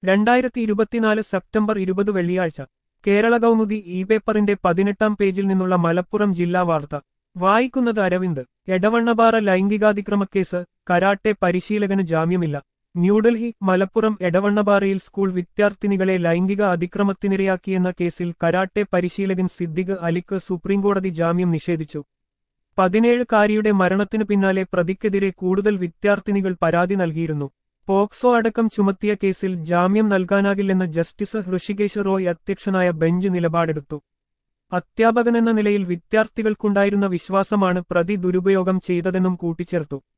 രണ്ടായിരത്തി ഇരുപത്തിനാല് സെപ്റ്റംബർ ഇരുപത് വെള്ളിയാഴ്ച കേരള കൗമുദി ഇ പേപ്പറിന്റെ പതിനെട്ടാം പേജിൽ നിന്നുള്ള മലപ്പുറം ജില്ലാ വാർത്ത വായിക്കുന്നത് അരവിന്ദ് എടവണ്ണപാറ ലൈംഗികാതിക്രമക്കേസ് കരാട്ടെ പരിശീലകന് ജാമ്യമില്ല ന്യൂഡൽഹി മലപ്പുറം എടവണ്ണപാറയിൽ സ്കൂൾ വിദ്യാർത്ഥിനികളെ ലൈംഗിക അതിക്രമത്തിനിരയാക്കിയെന്ന കേസിൽ കരാട്ടെ പരിശീലകൻ സിദ്ദിഖ് അലിക്ക് സുപ്രീംകോടതി ജാമ്യം നിഷേധിച്ചു പതിനേഴുകാരിയുടെ മരണത്തിനു പിന്നാലെ പ്രതിക്കെതിരെ കൂടുതൽ വിദ്യാർത്ഥിനികൾ പരാതി നൽകിയിരുന്നു പോക്സോ അടക്കം ചുമത്തിയ കേസിൽ ജാമ്യം നൽകാനാകില്ലെന്ന് ജസ്റ്റിസ് ഋഷികേശ് റോയ് അധ്യക്ഷനായ ബെഞ്ച് നിലപാടെടുത്തു അധ്യാപകനെന്ന നിലയിൽ വിദ്യാർത്ഥികൾക്കുണ്ടായിരുന്ന വിശ്വാസമാണ് പ്രതി ദുരുപയോഗം ചെയ്തതെന്നും കൂട്ടിച്ചേർത്തു